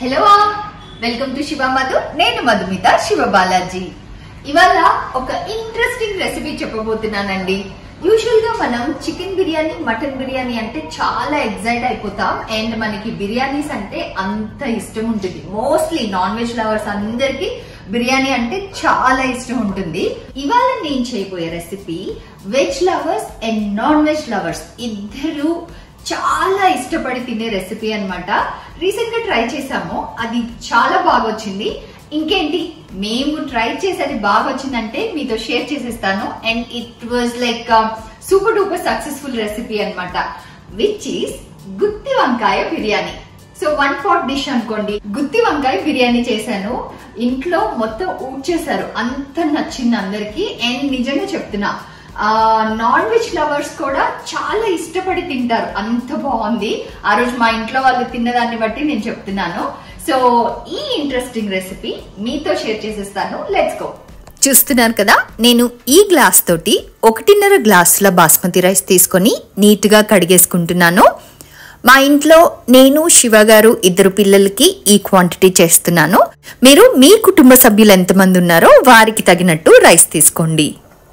Hello welcome to Shiva Madhu నేను మధుమిత శివ బాలాజీ ఇవాళ ఒక ఇంట్రెస్టింగ్ రెసిపీ చెప్పబోతున్నానండి యూజువల్ గా మనం చికెన్ బిర్యానీ మటన్ బిర్యానీ అంటే చాలా ఎగ్జైట్ అయిపోతాం అండ్ మనకి బిర్యానీస్ అంటే అంత ఇష్టం ఉంటుంది మోస్ట్లీ నాన్ వెజ్ లవర్స్ అందరికి బిర్యానీ అంటే చాలా ఇష్టం ఉంటుంది ఇవాళ నేను చేయబోయే recipe veg lovers and non veg lovers ఇద్దరు చాలా ఇష్టపడి తినే రెసిపీ అన్నమాట రీసెంట్ గా ట్రై చేసాము అది చాలా బాగా వచ్చింది ఇంకేంటి మేము ట్రై చేసేది బాగా వచ్చిందంటే మీతో షేర్ చేసేస్తాను and it was like super duper successful recipe అన్నమాట విచ్ ఈస్ గుత్తి వంకాయ biryani so one pot dish అనుకోండి గుత్తి వంకాయ బిర్యానీ చేశాను ఇంట్లో మొత్తం ఊడ్చేశారు అంత నచ్చింది అందరికి అండ్ నిజంగా చెప్తున్నా నాన్ వెజ్ లవర్స్ కూడా చాలా ఇష్టపడి తింటారు అంత బాగుంది ఆ రోజు మా ఇంట్లో వాళ్ళు తిన్నదాన్ని బట్టి నేను చెప్తున్నాను సో ఈ ఇంట్రెస్టింగ్ రెసిపీ మీతో షేర్ చేసేస్తాను లెట్స్ గో చూస్తున్నారు కదా నేను ఈ గ్లాస్ తోటి ఒకటిన్నర గ్లాసుల బాస్మతి రైస్ తీసుకొని నీట్గా కడిగేసుకుంటున్నాను మా ఇంట్లో నేను శివ గారు ఇద్దరు పిల్లలకి ఈ క్వాంటిటీ చేస్తున్నాను మీరు మీ కుటుంబ సభ్యులు ఎంతమంది ఉన్నారో వారికి తగినట్టు రైస్ తీసుకోండి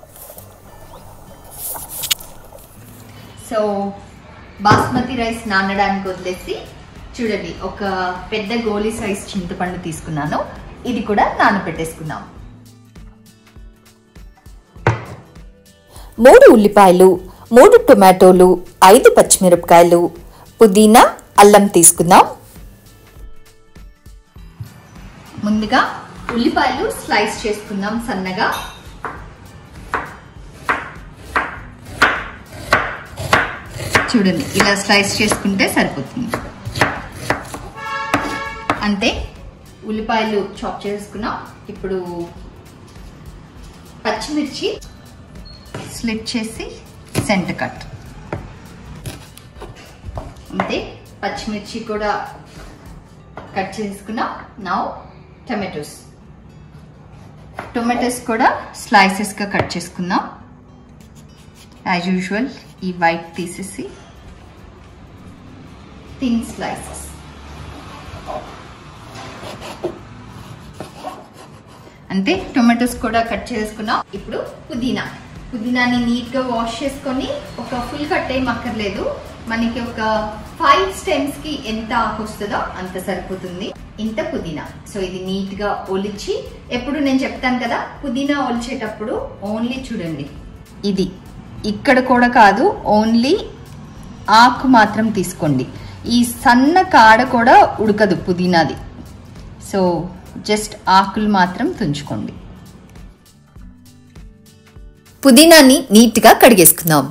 సో బాస్మతి రైస్ నానడానికి వదిలేసి చూడండి ఒక పెద్ద గోలీ సైజ్ చింతపండు తీసుకున్నాను ఇది కూడా నానబెట్టేసుకున్నాం మూడు ఉల్లిపాయలు మూడు టొమాటోలు ఐదు పచ్చిమిరపకాయలు పుదీనా అల్లం తీసుకుందాం ముందుగా ఉల్లిపాయలు స్లైస్ చేసుకుందాం సన్నగా చూడండి ఇలా స్లైస్ చేసుకుంటే సరిపోతుంది అంతే ఉల్లిపాయలు చాప్ చేసుకున్నాం ఇప్పుడు పచ్చిమిర్చి స్లిట్ చేసి సెంటర్ కట్ అంతే పచ్చిమిర్చి కూడా కట్ చేసుకున్నాం నౌ టమాటోస్ టొమాటోస్ కూడా స్లైసెస్గా కట్ చేసుకుందాం యాజ్ యూజువల్ ఈ వైట్ తీసేసి థిన్ స్లైసెస్ అంతే టొమాటోస్ కూడా కట్ చేసుకున్నాం ఇప్పుడు పుదీనా పుదీనాని నీట్ గా వాష్ చేసుకొని ఒక ఫుల్ కట్ ఏం అక్కర్లేదు మనకి ఒక ఫైవ్ స్టెమ్స్ కి ఎంత ఆకు వస్తుందో అంత సరిపోతుంది ఇంత పుదీనా సో ఇది నీట్ గా ఒలిచి ఎప్పుడు నేను చెప్తాను కదా పుదీనా ఒలిచేటప్పుడు ఓన్లీ చూడండి ఇది ఇక్కడ కూడా కాదు ఓన్లీ ఆకు మాత్రం తీసుకోండి ఈ సన్న కాడ కూడా ఉడకదు పుదీనాది సో జస్ట్ ఆకులు మాత్రం తుంచుకోండి పుదీనాని నీట్గా కడిగేసుకుందాం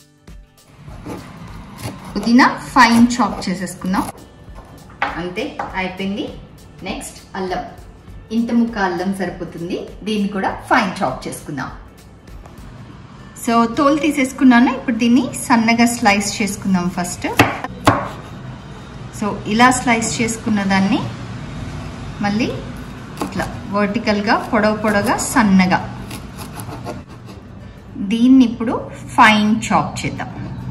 పుదీనా ఫైన్ చాప్ చేసేసుకుందాం అంతే అయిపోయింది నెక్స్ట్ అల్లం ఇంత ముక్క అల్లం సరిపోతుంది దీన్ని కూడా ఫైన్ చాప్ చేసుకుందాం సో తోలు తీసేసుకున్నాను ఇప్పుడు దీన్ని సన్నగా స్లైస్ చేసుకుందాం ఫస్ట్ సో ఇలా స్లైస్ చేసుకున్న దాన్ని మళ్ళీ ఇట్లా వర్టికల్గా పొడవు పొడవుగా సన్నగా దీన్ని ఇప్పుడు ఫైన్ చాప్ చేద్దాం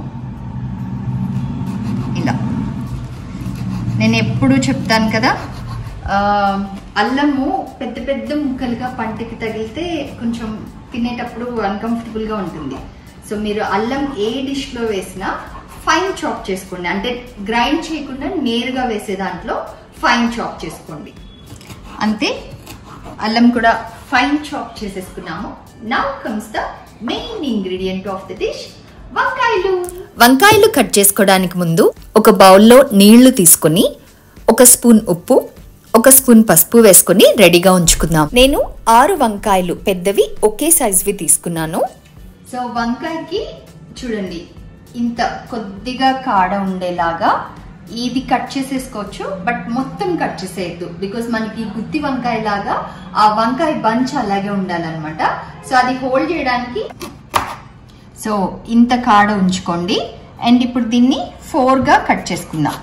ఇలా నేను ఎప్పుడు చెప్తాను కదా ఆ, అల్లము పెద్ద పెద్ద ముక్కలుగా పంటకి తగిలితే కొంచెం తినేటప్పుడు అన్కంఫర్టబుల్గా ఉంటుంది సో మీరు అల్లం ఏ డిష్లో వేసినా ఫైన్ చాప్ చేసుకోండి అంటే గ్రైండ్ చేయకుండా నేరుగా వేసే దాంట్లో ఫైన్ చాప్ చేసుకోండి అంతే అల్లం కూడా ఫైన్ చాప్ చేసేసుకున్నాము now comes the main ingredient of the dish వంకాయలు వంకాయలు కట్ చేసుకోవడానికి ముందు ఒక బౌల్లో నీళ్లు తీసుకొని ఒక స్పూన్ ఉప్పు ఒక స్పూన్ పసుపు వేసుకొని రెడీగా ఉంచుకుందాం నేను ఆరు వంకాయలు పెద్దవి ఒకే సైజువి తీసుకున్నాను సో వంకాయకి చూడండి ఇంత కొద్దిగా కాడ ఉండేలాగా ఇది కట్ చేసేసుకోవచ్చు బట్ మొత్తం కట్ చేసేయద్దు బికాస్ మనకి గుత్తి వంకాయ లాగా ఆ వంకాయ బంచ్ అలాగే ఉండాలన్నమాట సో అది హోల్డ్ చేయడానికి సో ఇంత కాడ ఉంచుకోండి అండ్ ఇప్పుడు దీన్ని ఫోర్గా కట్ చేసుకుందాం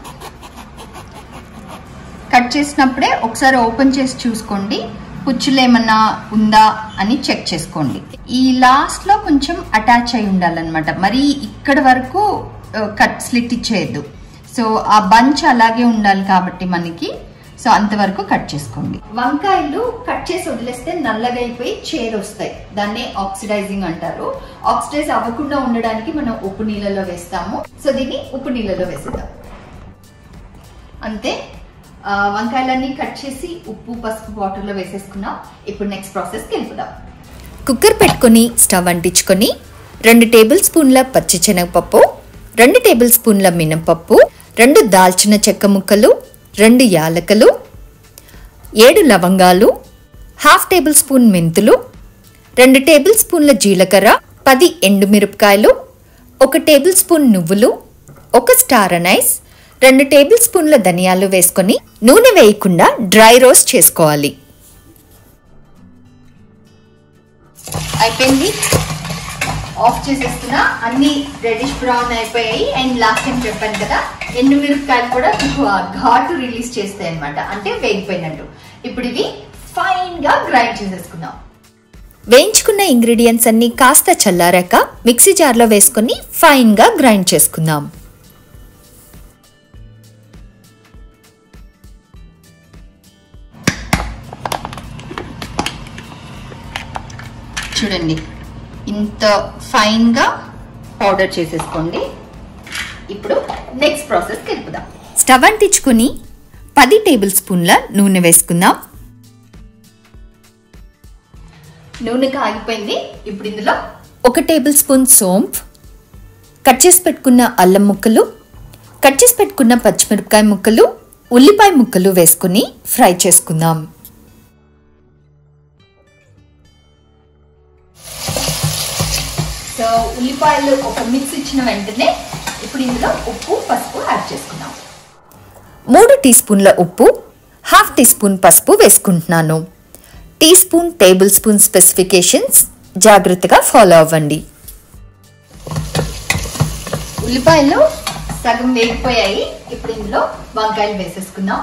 కట్ చేసినప్పుడే ఒకసారి ఓపెన్ చేసి చూసుకోండి పుచ్చులు ఏమన్నా ఉందా అని చెక్ చేసుకోండి ఈ లాస్ట్ లో కొంచెం అటాచ్ అయి ఉండాలన్నమాట మరి ఇక్కడ వరకు కట్ స్లిట్ ఇచ్చేయద్దు సో ఆ బంచ్ అలాగే ఉండాలి కాబట్టి మనకి సో అంతవరకు కట్ చేసుకోండి వంకాయలు కట్ చేసి వదిలేస్తే నల్లగా అయిపోయి చేదు వస్తాయి దాన్నే ఆక్సిడైజింగ్ అంటారు ఆక్సిడైజ్ అవ్వకుండా ఉండడానికి మనం ఉప్పు నీళ్ళలో వేస్తాము సో దీన్ని ఉప్పు నీళ్ళలో వేసేద్దాం అంతే ఆ, వంకాయలన్నీ కట్ చేసి ఉప్పు పసుపు వాటర్లో వేసేసుకున్నాం ఇప్పుడు నెక్స్ట్ ప్రాసెస్కి వెళ్ళిపోదాం కుక్కర్ పెట్టుకొని స్టవ్ అంటించుకొని రెండు టేబుల్ స్పూన్ల పచ్చిశనగపప్పు రెండు టేబుల్ స్పూన్ల మినపప్పు రెండు దాల్చిన చెక్క ముక్కలు రెండు యాలకలు ఏడు లవంగాలు హాఫ్ టేబుల్ స్పూన్ మెంతులు రెండు టేబుల్ స్పూన్ల జీలకర్ర పది ఎండుమిరపకాయలు ఒక టేబుల్ స్పూన్ నువ్వులు ఒక స్టార్ అనైస్ రెండు టేబుల్ స్పూన్ల ధనియాలు వేసుకొని నూనె వేయకుండా డ్రై రోస్ట్ చేసుకోవాలి అయిపోయింది ఆఫ్ చేసేస్తున్నా అన్ని రెడిష్ బ్రౌన్ అయిపోయాయి అండ్ లాస్ట్ టైం చెప్పాను కదా ఎండుమిరపకాయలు కూడా మీకు ఆ ఘాటు రిలీజ్ చేస్తాయి అనమాట అంటే వేగిపోయినట్టు ఇప్పుడు ఇవి ఫైన్ గా గ్రైండ్ చేసేసుకుందాం వేయించుకున్న ఇంగ్రీడియంట్స్ అన్ని కాస్త చల్లారాక మిక్సీ జార్లో వేసుకొని ఫైన్గా గ్రైండ్ చేసుకుందాం చూడండి ఇంత ఫైన్ గా పౌడర్ చేసేసుకోండి ఇప్పుడు నెక్స్ట్ ప్రాసెస్కి వెళ్ళిపోదాం స్టవ్ అంటించుకుని పది టేబుల్ స్పూన్ల నూనె వేసుకుందాం నూనె కాగిపోయింది ఇప్పుడు ఇందులో ఒక టేబుల్ స్పూన్ సోంఫ్ కట్ చేసి పెట్టుకున్న అల్లం ముక్కలు కట్ చేసి పెట్టుకున్న పచ్చిమిరపకాయ ముక్కలు ఉల్లిపాయ ముక్కలు వేసుకుని ఫ్రై చేసుకుందాం సో ఉల్లిపాయలు ఒక మిక్స్ ఇచ్చిన వెంటనే ఇప్పుడు ఇందులో ఉప్పు పసుపు యాడ్ చేసుకుందాం మూడు టీ స్పూన్ల ఉప్పు హాఫ్ టీ స్పూన్ పసుపు వేసుకుంటున్నాను teaspoon tablespoon specifications జాగ్రత్తగా ఫాలో అవ్వండి ఉల్లిపాయలు సగం వేగిపోయాయి ఇప్పుడు ఇందులో వంకాయలు వేసేసుకుందాం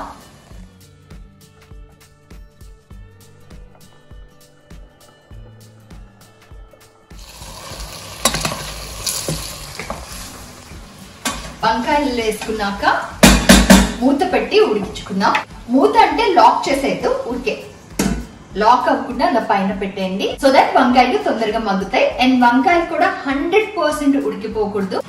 వంకాయలు వేసుకున్నాక మూత పెట్టి ఉడికించుకుందాం మూత అంటే లాక్ చేసేద్దు ఉడికే లాక్ అవ్వకుండా అలా పైన పెట్టేయండి సో దట్ వంకాయలు తొందరగా మగ్గుతాయి అండ్ వంకాయలు కూడా హండ్రెడ్ పర్సెంట్ ఉడికిపోకూడదు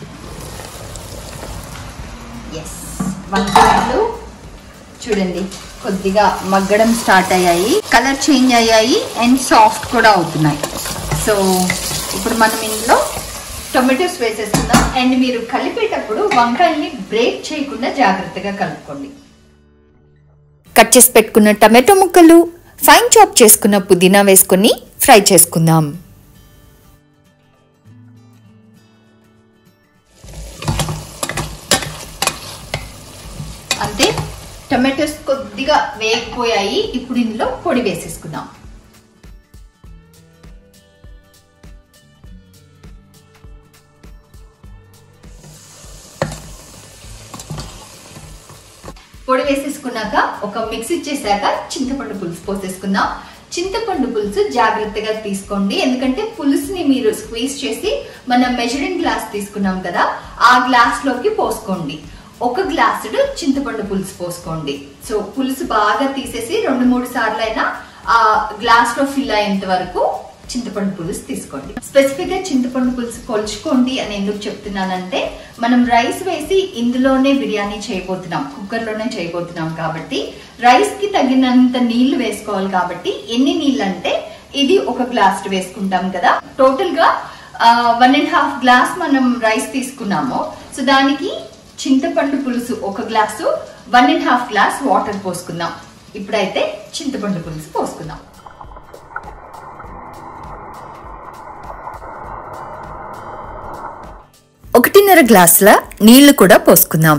ఎస్ వంకాయలు చూడండి కొద్దిగా మగ్గడం స్టార్ట్ అయ్యాయి కలర్ చేంజ్ అయ్యాయి అండ్ సాఫ్ట్ కూడా అవుతున్నాయి సో ఇప్పుడు మనం ఇందులో టొమాటోస్ వేసేస్తున్నాం అండ్ మీరు కలిపేటప్పుడు వంకాయల్ని బ్రేక్ చేయకుండా జాగ్రత్తగా కలుపుకోండి కట్ చేసి పెట్టుకున్న టమాటో ముక్కలు ఫైన్ చాప్ చేసుకున్న పుదీనా వేసుకొని ఫ్రై చేసుకుందాం అంతే టొమాటోస్ కొద్దిగా వేగిపోయాయి ఇప్పుడు ఇందులో పొడి వేసేసుకుందాం పొడి వేసేసుకున్నాక ఒక మిక్సీ చేశాక చింతపండు పులుసు పోసేసుకుందాం చింతపండు పులుసు జాగ్రత్తగా తీసుకోండి ఎందుకంటే పులుసుని మీరు స్క్వీజ్ చేసి మనం మెజరింగ్ గ్లాస్ తీసుకున్నాం కదా ఆ గ్లాస్ లోకి పోసుకోండి ఒక గ్లాసుడు చింతపండు పులుసు పోసుకోండి సో పులుసు బాగా తీసేసి రెండు మూడు సార్లు అయినా ఆ గ్లాస్ లో ఫిల్ అయ్యేంత వరకు చింతపండు పులుసు తీసుకోండి స్పెసిఫిక్ గా చింతపండు పులుసు కొలుచుకోండి అని ఎందుకు చెప్తున్నానంటే మనం రైస్ వేసి ఇందులోనే బిర్యానీ చేయబోతున్నాం కుక్కర్ లోనే చేయబోతున్నాం కాబట్టి రైస్ కి తగినంత నీళ్లు వేసుకోవాలి కాబట్టి ఎన్ని నీళ్ళు అంటే ఇది ఒక గ్లాస్ వేసుకుంటాం కదా టోటల్ గా వన్ అండ్ హాఫ్ గ్లాస్ మనం రైస్ తీసుకున్నాము సో దానికి చింతపండు పులుసు ఒక glass one and half glass water పోసుకుందాం ఇప్పుడైతే చింతపండు పులుసు పోసుకుందాం ఒకటిన్నర గ్లాసుల నీళ్లు కూడా పోసుకుందాం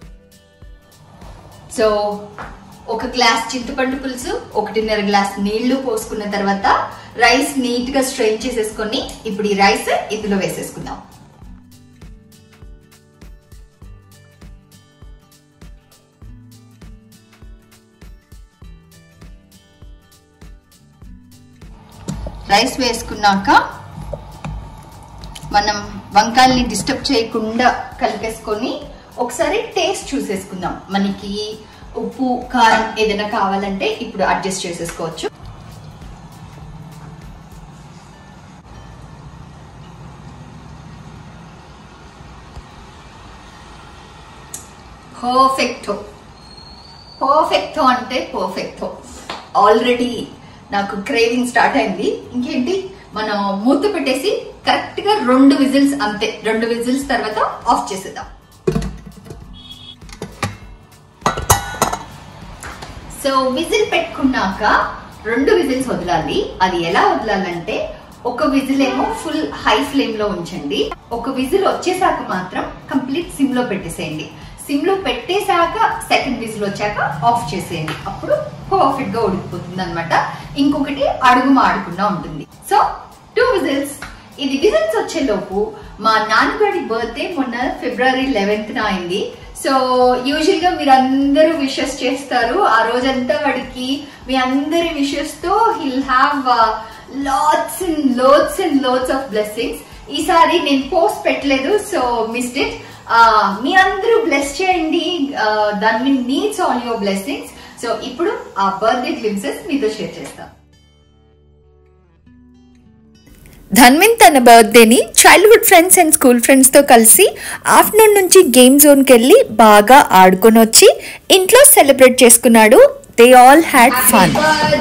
సో ఒక గ్లాస్ చింతపండు పులుసు ఒకటిన్నర గ్లాస్ నీళ్లు పోసుకున్న తర్వాత రైస్ నీట్ గా స్ట్రెయిన్ చేసేసుకొని ఇప్పుడు ఈ రైస్ ఇందులో వేసేసుకుందాం రైస్ వేసుకున్నాక మనం వంకాయల్ని డిస్టర్బ్ చేయకుండా కలిపేసుకొని ఒకసారి టేస్ట్ చూసేసుకుందాం మనకి ఉప్పు కారం ఏదైనా కావాలంటే ఇప్పుడు అడ్జస్ట్ చేసేసుకోవచ్చు పర్ఫెక్టో పర్ఫెక్టో అంటే పర్ఫెక్టో ఆల్రెడీ నాకు క్రేవింగ్ స్టార్ట్ అయింది ఇంకేంటి మనం మూత పెట్టేసి కరెక్ట్ గా రెండు విజిల్స్ అంతే రెండు విజిల్స్ తర్వాత ఆఫ్ చేసేద్దాం సో విజిల్ పెట్టుకున్నాక రెండు విజిల్స్ వదలాలి అది ఎలా వదలాలంటే ఒక విజిల్ ఏమో ఫుల్ హై ఫ్లేమ్ లో ఉంచండి ఒక విజిల్ వచ్చేసాక మాత్రం కంప్లీట్ సిమ్ లో పెట్టేసేయండి సిమ్ లో పెట్టేశాక సెకండ్ విజిల్ వచ్చాక ఆఫ్ చేసేయండి అప్పుడు పర్ఫెక్ట్ గా ఉడికిపోతుంది అనమాట ఇంకొకటి అడుగు మాడకుండా ఉంటుంది సో టూ విజిల్స్ ఇది విజిల్స్ వచ్చేలోపు మా నాన్నగారి బర్త్డే మొన్న ఫిబ్రవరి లెవెన్త్ అయింది సో యూజువల్ గా మీరు అందరూ విషెస్ చేస్తారు ఆ రోజంతా వాడికి మీ అందరి విషెస్ తో he'll have lots and lots and lots of blessings ఈసారి నేను పోస్ట్ పెట్టలేదు సో మిస్డ్ ఇట్ మీ అందరూ బ్లెస్ చేయండి దాని needs all your blessings so ఇప్పుడు ఆ బర్త్డే గ్లిమ్సెస్ మీతో షేర్ చేస్తాను ధన్విన్ తన బర్త్డేని చైల్డ్హుడ్ ఫ్రెండ్స్ అండ్ స్కూల్ ఫ్రెండ్స్తో కలిసి ఆఫ్టర్నూన్ నుంచి గేమ్ జోన్కి వెళ్ళి బాగా ఆడుకొని వచ్చి ఇంట్లో సెలబ్రేట్ చేసుకున్నాడు they all had fun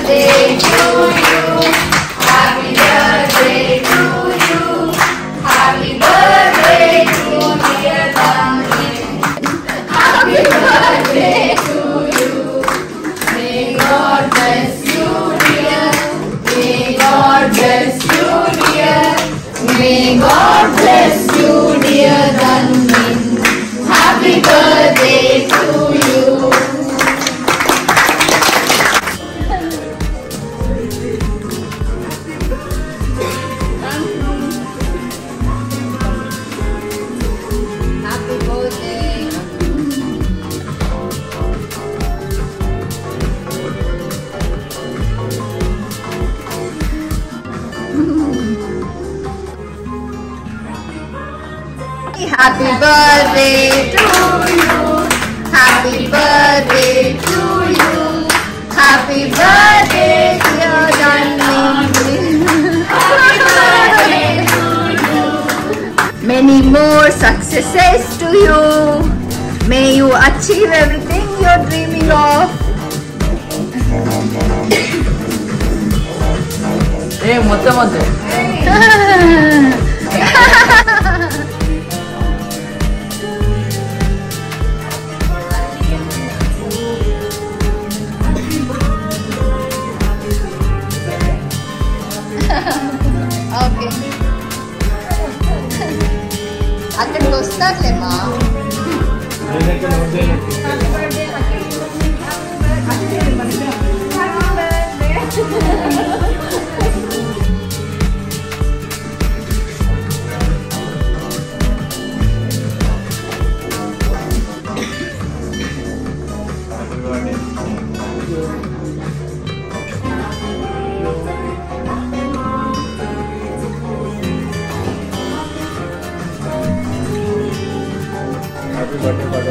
Happy birthday to you. Happy birthday to you. Happy birthday, dear darling. Happy birthday to you. Many more successes to you. May you achieve everything you're dreaming of. ఏ మొత్తం వద్దు okay అక్కడికి వస్తారులేమ్మా happy birthday birthday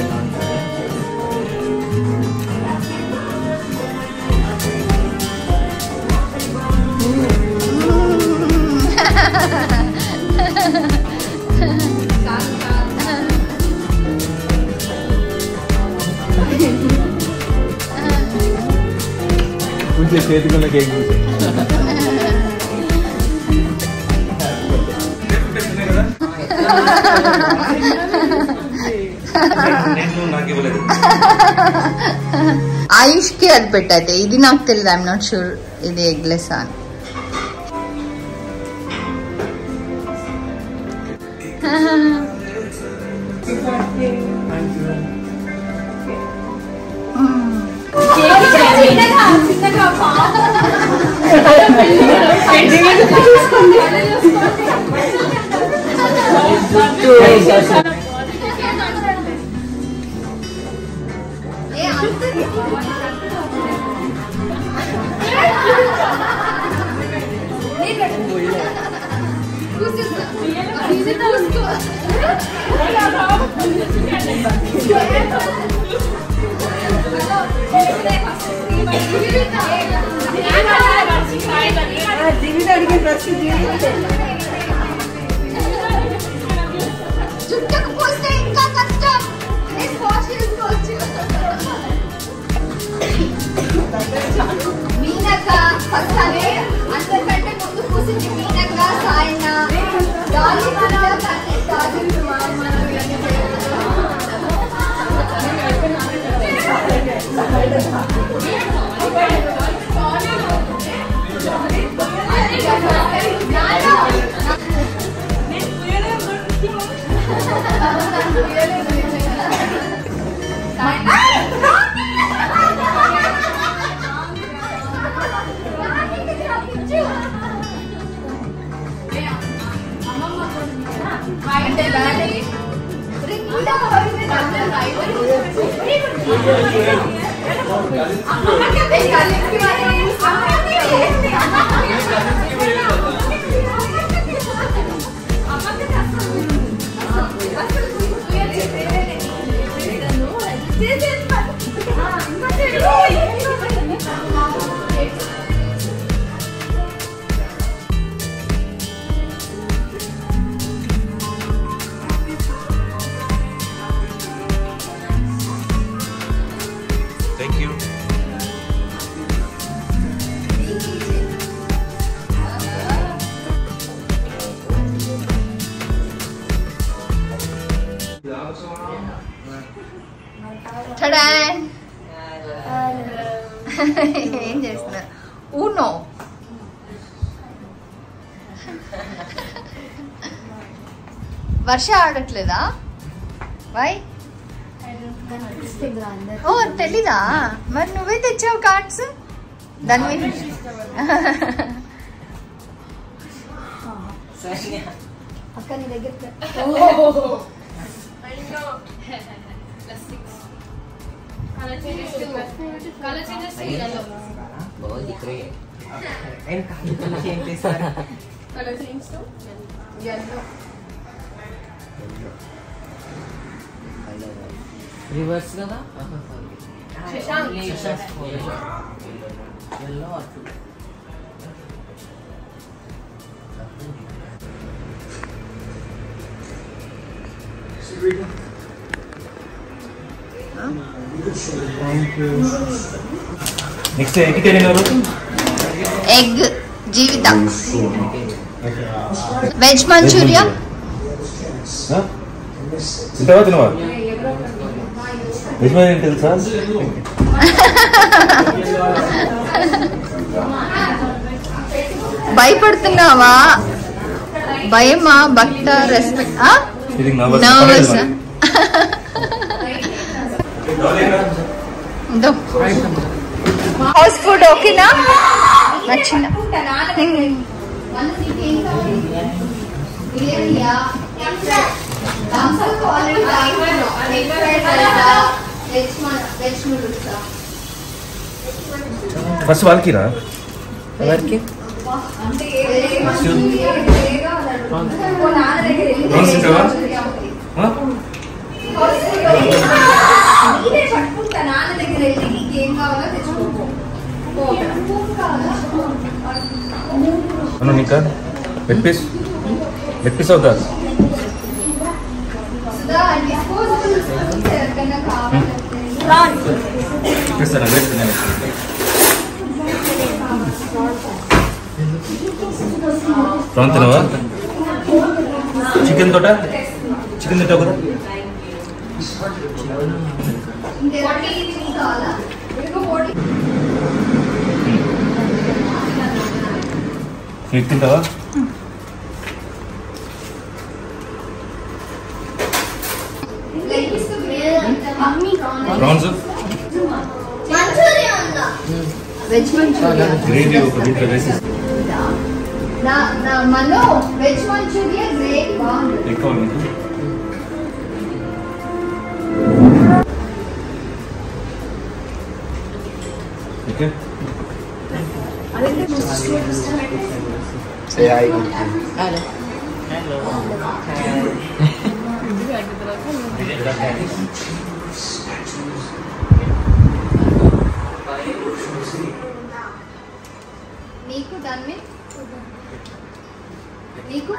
కొంచెం చేతికున్న cake చూసి నేను నాకు ఇవ్వలేదు ఆయుష్ కి అది పెట్టయితే ఇది నాకు తెలియదు ఐఎమ్ నాట్ షూర్ ఇది ఎగ్లెస్ అని Hello. చుట్టకు పోస్తే ఇంకా కష్టం నేను వాష్ చేసుకోవచ్చు మీనక్క ఫస్ట్ అదే అందరికంటే ముందు కూర్చుంది మీనక్క సాయన డాలీ కూడా కానీ డాలీ థ్యాంక్ యూ టడాన్ ఏం చేస్తున్నా ఊనో వర్ష ఆడట్లేదా వై ఓ తెలీదా మరి నువ్వే తెచ్చావు కార్డ్స్ దాని మీద అక్క నీ దగ్గర बहुत दिख रही है रिवर्स కదా ఎల్లో అటు నెక్స్ట్ ఎక్కితే ఎవరు ఎగ్ జీవిత వెజ్ మంచూరియా తింటావా తినవా నిజమే ఏంటి తెలుసా భయపడుతున్నావా భయమా భక్త రెస్పెక్ట్ ఇది nervous. నర్వస్ హౌస్ ఫుడ్ ఓకేనా నచ్చిందా ఫస్ట్ వాళ్ళకి రా ఎవరికి ప్రాన్స్ తింటావా ఆ? నేనే పట్టుకుంటా నాన్న దగ్గర వెళ్ళి నీకు ఏం కావాలో తెచ్చుకో అన్న నీకా లెగ్ పీస్ లెగ్ పీస్ అవుతా సుధా డిస్పోజబుల్స్ ఎవరికైనా కావాలంటే ఇస్తాను వేస్తున్నాను ప్రాన్ తినవా చికెన్ తోట చికెన్ తింటావు కదా ఇంకోటి ఇది కావాలా ఇంకోటి ఎగ్ తింటావా లెగ్ పీస్ అమ్మి ప్రాన్స్ మంచూరియా ఉందా వెజ్ మంచూరియా గ్రేవీ ఒక దీంట్లో వేసి నా నా మనో వెజ్ మంచూరియా గ్రేట్ బాగుంది ఎక్కువ మీకు ఓకే హలో నీకు దాని మీద నీకు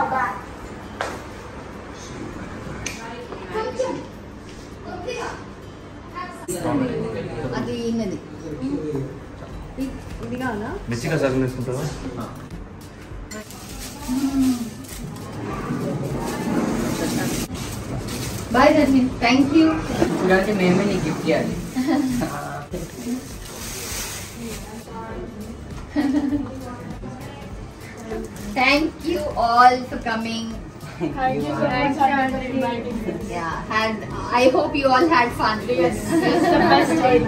కొంచెం కొద్దిగా అది ఈయనది ఇది కావాలా మిర్చిగా సగం వేసుకుంటావా బాయ్ ధర్మిన్ థ్యాంక్ యూ ఇలాంటి మేమే నీకు గిఫ్ట్ చేయాలి thank you all for coming Thank you so much for inviting us. Yeah, had I hope you all had fun. Yes, it's the best day.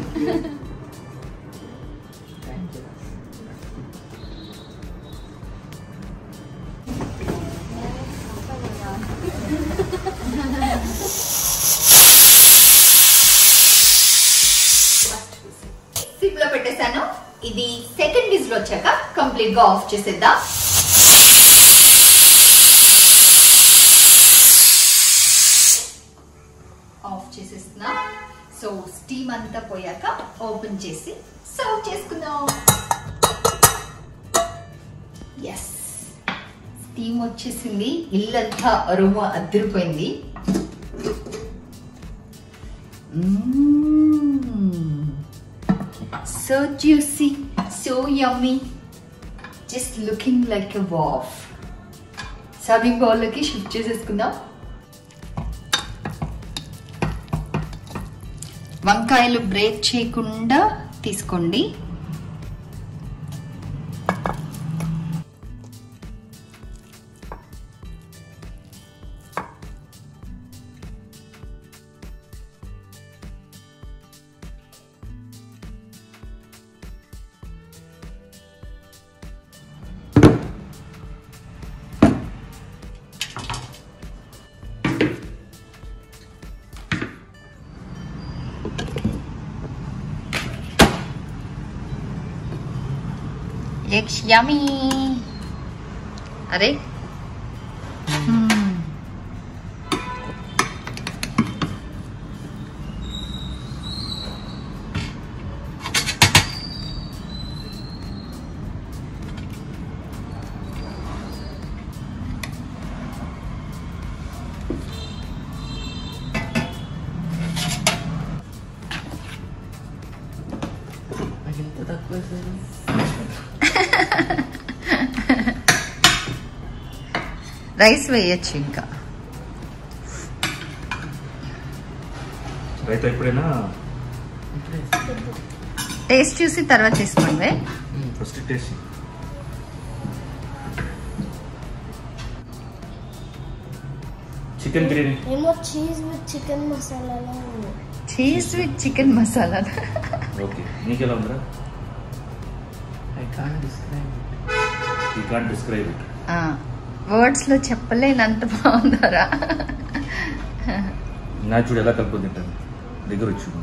Sim లో పెట్టేశాను ఇది సెకండ్ విజిల్ వచ్చాక complete గా off చేసేద్దాం off చేసేస్తున్నా so steam అంతా పోయాక open చేసి సర్వ్ చేసుకుందాం ఎస్ స్టీమ్ వచ్చేసింది ఇల్లంతా అరుమ అద్దరిపోయింది Mmm. So juicy, so yummy. Just looking like a wow. Serving బౌల్లోకి షిఫ్ట్ చేసేసుకుందాం వంకాయలు బ్రేక్ చేయకుండా తీసుకోండి It's yummy. अरे నాకు ఎంత తక్కువ వేసారు రైస్ వేయచ్చు ఇంకా రైతు ఎప్పుడైనా టేస్ట్ చూసి తర్వాత తీసుకోండి ఫస్ట్ టేస్ట్ చికెన్ బిర్యానీ ఏమో చీజ్ విత్ చికెన్ మసాలాలో ఉంది cheese with chicken masala okay నీకెలా ఉందిరా I can describe you can't describe it words లో చెప్పలేనంత బాగుందరా నా చూడు ఎలా కలుపుకొని తింటాను దగ్గర వచ్చి చూడండి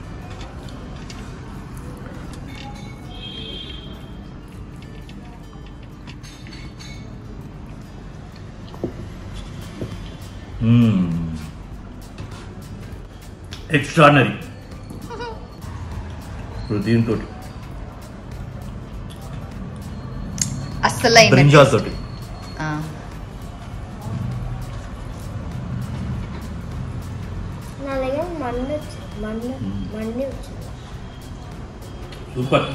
ఎక్స్ట్రానరీ ఇప్పుడు దీంతో అస్సలు బ్రింజాల్ తోటి నా దగ్గర మండి వచ్చి మండి మండి వచ్చింది సూపర్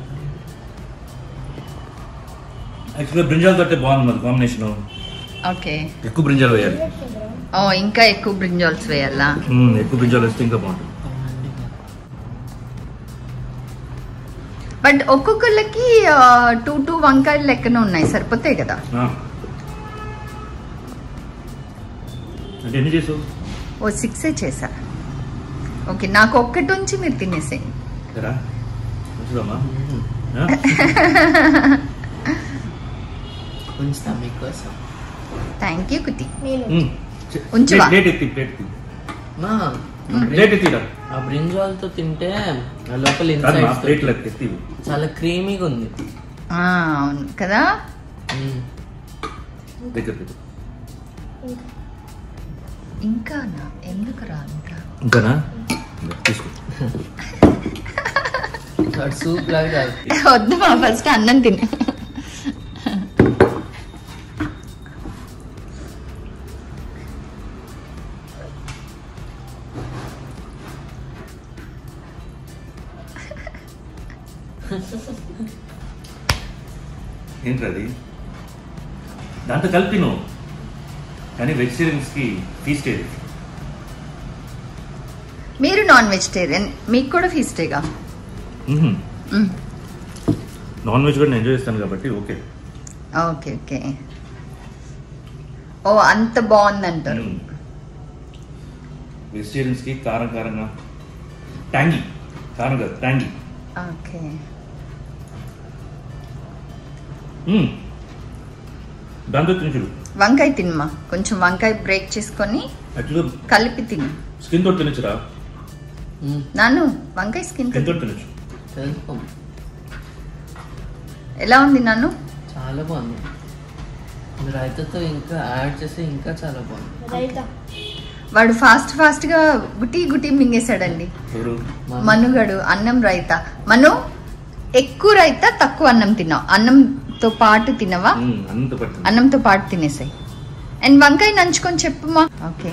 యాక్చువల్గా బ్రింజాల్ తోటే బాగుంది మరి కాంబినేషన్ ఓకే ఎక్కువ బ్రింజాల్ వేయాలి ఓ ఇంకా ఎక్కువ బ్రింజాల్స్ వేయాలా మ్మ్, ఎక్కువ బ్రింజాల్ వేస్తే ఇంకా బాగుంటుంది బట్ ఒక్కొక్కళ్ళకి టూ టూ వంకాయలు లెక్కన ఉన్నాయి సరిపోతాయి కదా ఆ. అంటే ఎన్ని చేసావు ఓ సిక్సే చేసా ఓకే నాకు ఒక్కటి ఉంచి మీరు తినేసేయండి సరా మంచిదమ్మా ఉంచుతా మీకోసం థ్యాంక్ యూ కుతి నేను ఉంచువా? ప్లేట్ ఎత్తి ప్లేట్ ఎత్తి మా ప్లేట్ ఎత్తిరా ఆ బ్రింజాల్తో తింటే ఆ లోపల కాదు మా ఇన్సైడ్స్ ప్లేట్లో ఎత్తి చాలా క్రీమీగా ఉంది ఆ, అవును కదా మ్మ్. దగ్గర దగ్గర ఇంకా నా ఎందుకు రా ఇంకా ఇంకానా ఇంకా తీసుకో వాడు సూప్ లాగా తాగుతుంది. వద్దు మా ఫస్ట్ అన్నం తిని ఏంటది దాంతో కలిపి నువ్వు కానీ వెజిటేరియన్స్కి ఫీస్ట్ ఏది మీరు నాన్ వెజిటేరియన్ మీకు కూడా ఫీస్టేగా నాన్ వెజ్ కూడా నేను ఎంజాయ్ చేస్తాను కాబట్టి ఓకే ఓకే ఓకే ఓ అంత బాగుందంటారు వెజిటేరియన్స్కి కారం కారంగా ట్యాంగీ కారం కాదు ట్యాంగీ ఓకే దాంతో తినచుడు వంకాయ తినమా కొంచెం వంకాయ బ్రేక్ చేసుకొని యాక్చువల్గా కలిపి తిను స్కిన్ తోటి తినచ్చురా మ్మ్. నాను వంకాయ స్కిన్ స్కిన్ తోటి తినచ్చు తెలుసుకో ఎలా ఉంది నాను చాలా బాగుంది రైతాతో ఇంకా యాడ్ చేస్తే ఇంకా చాలా బాగుంది రైతా వాడు ఫాస్ట్ ఫాస్ట్ గా గుటి గుటి మింగేశాడండి ఎవరు మనుగడు అన్నం రైత మను ఎక్కువ రైత తక్కువ అన్నం తిన్నావు అన్నంతో పాటు తినవా మ్మ్, అంత పడుతుంది అన్నంతో పాటు తినేసాయి అండ్ వంకాయ నంచుకొని చెప్పుమా ఓకే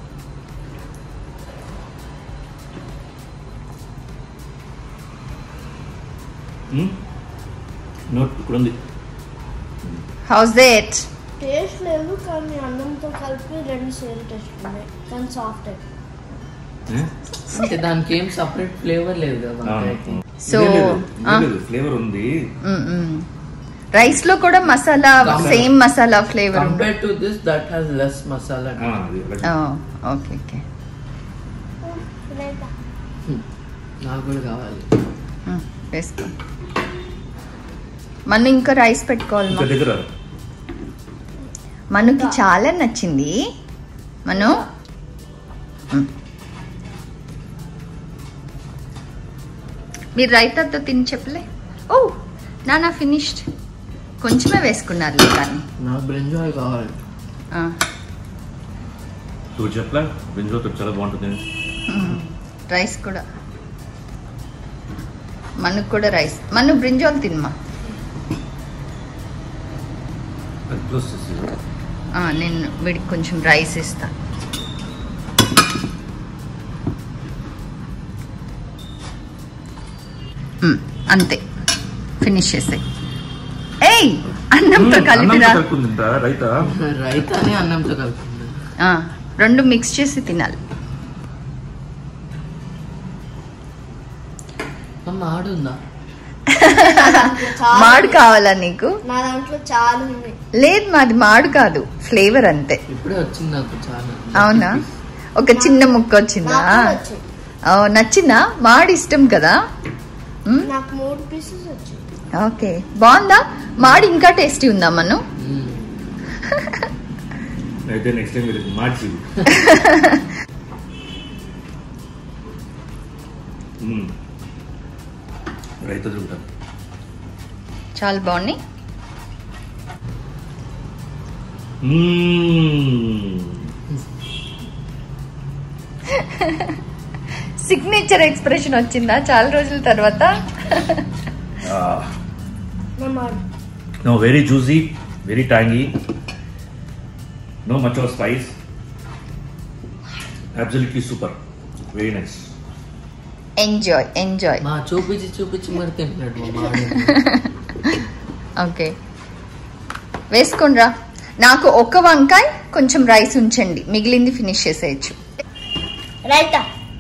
నోట్ ఇక్కడ ఉంది హౌస్ దేట్ టేస్ట్ లేదు కానీ అన్నంతో కలిపి రెండు సేమ్ టేస్ట్ ఉన్నాయి కానీ సాఫ్ట్ అయిపోయింది ఏ? అంటే దానికి ఏం సపరేట్ ఫ్లేవర్ లేదు కదా వంకాయకి So, ah. ఫ్లేవర్ ఉంది రైస్ లో కూడా masala Masa- same masala flavour ఉంది compare to this that has less masala ఆ, అది అలాగే. ఓకే ఓకే రైతా నాకు కూడా కావాలి వేసుకో మనం ఇంకా రైస్ పెట్టుకోవాలి ఇంకా మా. దగ్గర మనకి చాలా నచ్చింది మను మ్. మీరు రైతాతో తిని చెప్పలే ఓ నానా ఫినిష్డ్ కొంచెమే వేసుకున్నారు కానీ నాకు బ్రింజాల్ కావాలి ఆ, నువ్వు చెప్పలా బింజోతో చాలా బాగుంటుంది మ్. రైస్ కూడా మనకు కూడా రైస్ మను బ్రింజాల్ తినమా అది క్లోజ్ చేసి ఆ, నేను వీడికి కొంచెం రైస్ ఇస్తా మ్, అంతే ఫినిష్ చేసాయి ఏయ్ అన్నంతో కలిపిరా కలుపుకుందా రైతా రైతాని అన్నంతో కలుపుతుంది ఆ, రెండు మిక్స్ చేసి తినాలి అమ్మ ఆడుందా చాలా మాడు కావాలా నీకు నా దాంట్లో చాలా ఉంది లేదు మాది మాడు కాదు ఫ్లేవర్ అంతే ఇప్పుడే వచ్చింది నాకు చాలా అవునా ఒక చిన్న ముక్క వచ్చిందా నాకు కూడా వచ్చింది ఓ, నచ్చిందా మాడు ఇష్టం కదా మ్, నాకు మూడు పీసెస్ వచ్చింది ఓకే బాగుందా మాడు ఇంకా టేస్టీ ఉందా మను మ్మ్. అయితే నెక్స్ట్ టైం మీరు మార్చి మ్మ్. రైతా చూడటం చాలా బాగున్నాయి మ్మ్. సిగ్నేచర్ ఎక్స్ప్రెషన్ వచ్చిందా చాలా రోజుల తర్వాత ఆ, నా మాట no very juicy very tangy no much of spice absolutely super very nice enjoy enjoy మా చూపించి చూపించి మరి తింటున్నాడు మా మాడు ఓకే వేసుకోండిరా నాకు ఒక వంకాయ కొంచెం రైస్ ఉంచండి మిగిలింది ఫినిష్ చేసేయచ్చు raita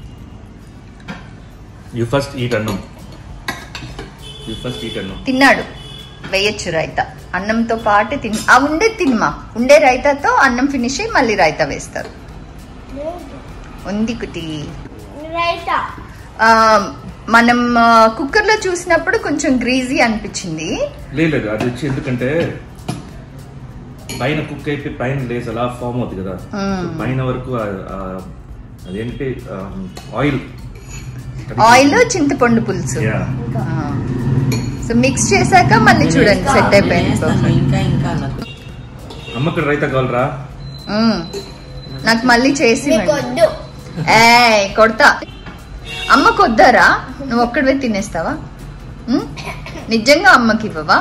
you first eat annam you first eat annam తిన్నాడు వేయచ్చు రైతా అన్నంతో పాటు తిన్ ఆ ఉండే తినమా ఉండే రైతాతో అన్నం ఫినిష్ అయ్యి మళ్ళీ రైతా వేస్తారు ఉంది కుటి రైతా ఆ, మనం కుక్కర్ లో చూసినప్పుడు కొంచెం గ్రీజీ అనిపించింది లేదు లేదు అది వచ్చి ఎందుకంటే పైన కుక్ అయిపోయి పైన లేస్ అలా ఫామ్ అవుతుంది కదా మ్మ్. So పైన వరకు ఆ- ఆ అదేంటి ఆయిల్ ఆయిల్ చింతపండు పులుసు యా సో మిక్స్ చేశాక మళ్ళీ చూడండి సెట్ అయిపోయింది వేస్తాను, ఇంకా ఇంకా నాకు అమ్మకి రైతా కావాలరా మ్మ్. నాకు మళ్ళీ చేసి నీకు ఇవ్వండి. వద్దు ఏయ్ కొడతా అమ్మ కొద్దారా నువ్వు ఒక్కడివే తినేస్తావా ఉమ్? నిజంగా అమ్మకి ఇవ్వవా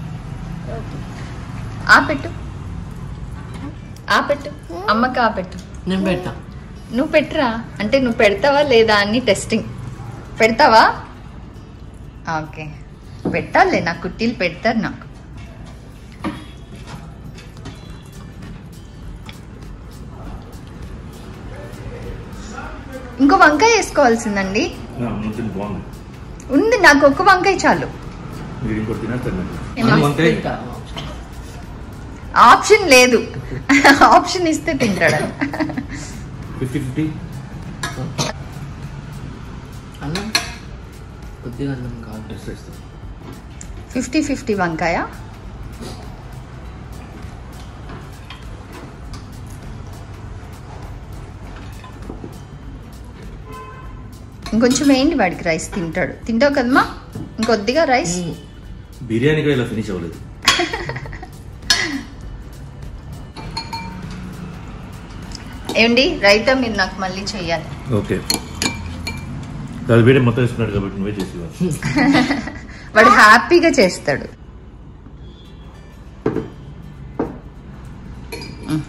ఆ పెట్టు ఆ పెట్టు అమ్మకి ఆ పెట్టు నేను పెట్టా నువ్వు పెట్టురా అంటే నువ్వు పెడతావా లేదా అని టెస్టింగ్ పెడతావా ఓకే పెట్టాలి నా కుట్టీలు పెడతారు నాకు ఇంకో వంకాయ వేసుకోవాల్సిందండి ముందు బాగుంది ఉంది నాకు ఒక్క వంకాయ చాలు మీరు ఇంకోటి తినేస్తారు ఏమా? అంటే తింటా. ఆప్షన్ లేదు ఆప్షన్ ఇస్తే తింటాడు ఫిఫ్టీ ఫిఫ్టీ అన్నం కొద్దిగా అన్నం కావాలి ఎక్స్ట్రా ఇస్తాను ఫిఫ్టీ ఫిఫ్టీ వంకాయ ఇంకొంచెం వేయండి వాడికి రైస్ తింటాడు తింటావు కదమ్మా ఇంకొద్దిగా రైస్ బిర్యానీ కూడా ఇలా ఫినిష్ అవ్వలేదు ఏమండి రైతా మీరు నాకు మళ్ళీ చెయ్యాలి ఓకే అది వేరే మొత్తం వేసుకున్నాడు కాబట్టి నువ్వే చేసి ఇవ్వాలి. వాడు హ్యాపీగా చేస్తాడు మ్.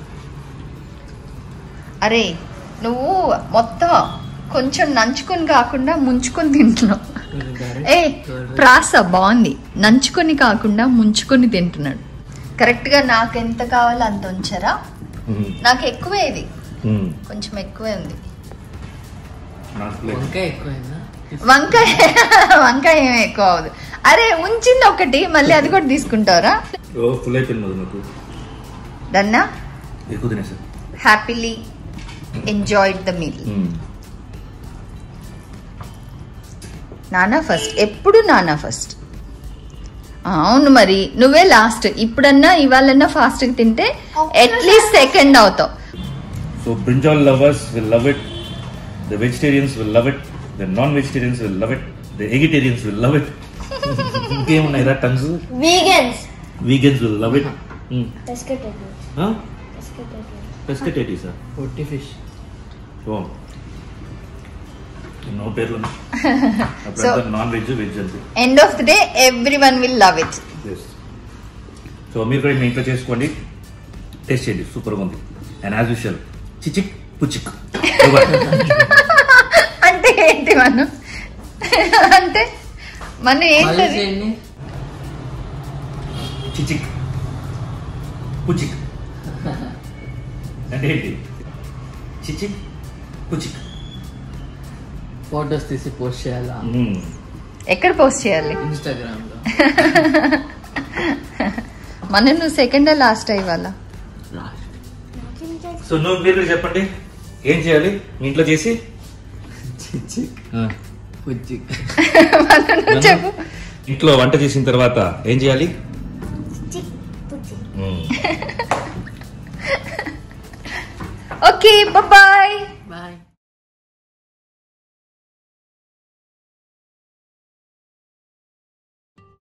అరే నువ్వు మొత్తం కొంచెం నంచుకొని కాకుండా ముంచుకొని తింటున్నావు ఏ ప్రాస బాగుంది నంచుకొని కాకుండా ముంచుకొని తింటున్నాడు కరెక్ట్గా నాకు ఎంత కావాలో అంత ఉంచారా మ్మ్. నాకు ఎక్కువే ఇది మ్మ్. కొంచెం ఎక్కువే ఉంది నాకు లేదు. వంకాయ ఎక్కువైందా వంకాయ వంకాయ ఏం ఎక్కువ అవ్వదు అరే ఉంచింది ఒకటి మళ్ళీ అది కూడా తీసుకుంటారా ఓ ఫుల్ అయిపోయింది మధు నాకు డన్నా ఎక్కువ తినేసాను happily enjoyed the meal hmm. నానా ఫస్ట్ ఎప్పుడు నానా ఫస్ట్ అవును మరి నువ్వే లాస్ట్ ఇప్పుడన్నా ఇవాళన్నా ఫాస్ట్ గా తింటే అట్లీస్ట్ సెకండ్ అవుతావు So brinjal lovers will love it. The vegetarians will love it. The non-vegetarians will love it. The vegetarians will love it. ఇంకేమున్నాయిరా టంగ్స్ Vegans. Vegans will love it Pescatarians. Pescatarians. పెస్కటేటీసా పొట్టి fish ఓ ఎన్నో పేర్లు ఉన్నాయి. So- అప్పుడంతా నాన్ వెజ్ వెజ్ అంతే end of the day everyone will love it Yes. So మీరు కూడా మీ ఇంట్లో చేసుకోండి టేస్ట్ చేయండి సూపర్గా ఉంది అండ్ యాజ్ యూషువల్ చిచిక్ పుచిక్ అంటే ఏంటి మనం అంటే మన మళ్ళీ ఏంటది చేయండి చిచిక్ పుచిక్ అంటే ఏంటి చిచిక్ పుచిక్ ఫొటోస్ తీసి పోస్ట్ చేయాలా మ్మ్. ఎక్కడ పోస్ట్ చేయాలి ఇన్స్టాగ్రామ్ లో మన నువ్వు సెకండ్ లాస్ట్ ఇవాళ లాస్ట్ సో నువ్వు మీరు చెప్పండి ఏం చేయాలి మీ ఇంట్లో చేసి చిచిక్ ఆ, పుచ్చిక్ మన నువ్వు చెప్పు ఇంట్లో వంట చేసిన తర్వాత ఏం చేయాలి Chick. Pussy. మ్మ్. Okay bye